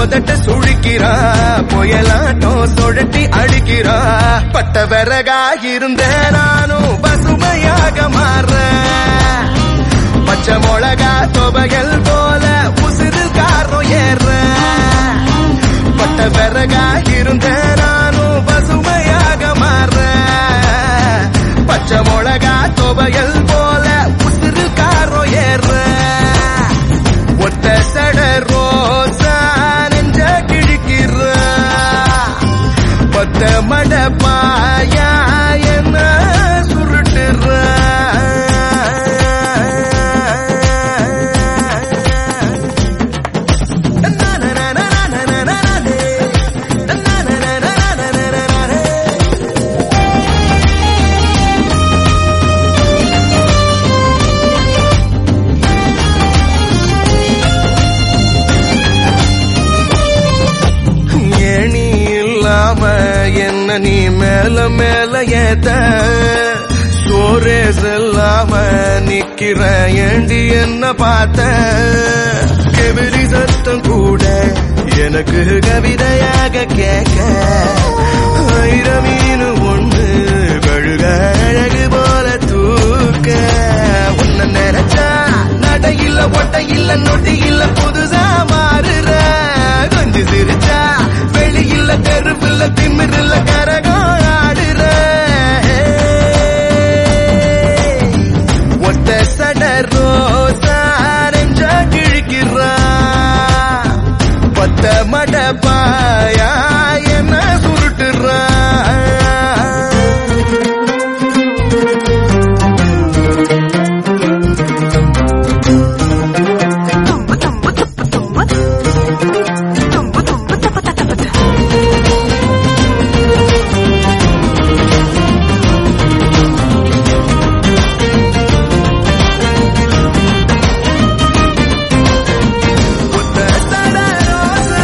உதட்ட சுழிக்கிறா புயலாட்டம் சுழட்டி அடிக்கிறா பட்ட விறகா இருந்த நானும் பசுமையாக மாறுறேன் பச்சை மிளகா துவையல் போல உசுறு காரம் ஏற பட்ட விறகா இருந்த நானும் பசுமையாக மாறுறேன் பச்சை மிளகா துவையல் போல உசுறு காரம் ஏற ஒத்த சட ரோசா நெஞ்ச கிழிக்கிற பத்த மட பாயா என்ன சுருட்டுற ஏணி இல்லாம என்ன நீ மேல மேல ஏத்த சோரே செல்லாம நிக்கிற ஏண்டி என்ன பார்த்த கெவிரி சத்தம் கூட எனக்கு கவிதையாக கேட்க ஐரமீனு ஒண்ணு கழுக அழகு போல தூக்க உன்ன நினைச்சா நட இல்ல ஒட்ட இல்ல நொட்டி இல்ல புதுசா மாறுற கொஞ்சம் சிரிச்சா வெளி இல்ல தெருவில்ல திமிரில்ல கரகம் ஆடுற ஒத்த சட ரோசா நெஞ்ச கிழிக்கிறா பத்த மட பாயா என்ன சுருட்டுறா தும்பு தும்பு துப்பு தும்பு தும்பு தும்பு தப்பு தப்பு ஒத்த சட ரோசா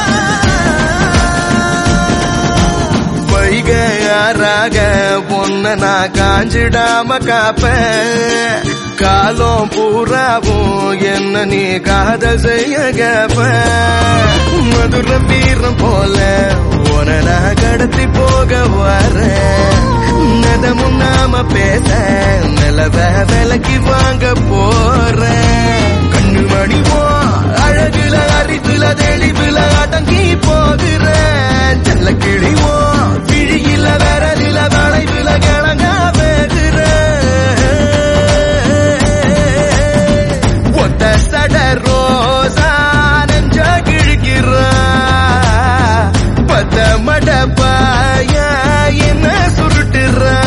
வைகையாராக பொன்ன நான் காஞ்சிடாம காப்பேன் காலம் பூராவும் என்ன நீ காதல் செய்ய கேப்பேன் மதுர வீரம் போல உன நான் கடத்தி போக வரேன் நதமும் நாம பேச நிலவ விலைக்கு வாங்க போறேன் கண்ணு மணிவோ அழகுல அறிவுல தெளிவுல அடங்கி போகிறேன் செல்ல கிழிவோ விழியில விரலில வளைவுல கிழங்கா வேகுறேன் ஒத்த சட ரோசா நெஞ்ச கிழிக்கிறா பத்த மட பாயா என்ன சுருட்டுறா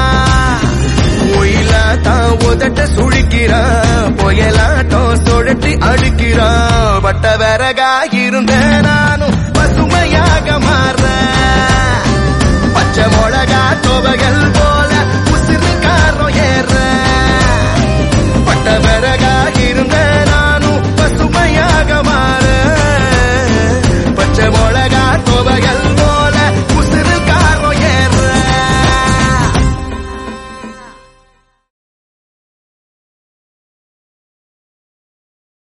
ஒயிலா தான் உதட்ட சுழிக்கிறா புயலாட்டம் சுழட்டி அடிக்கிறா வட்ட விறகா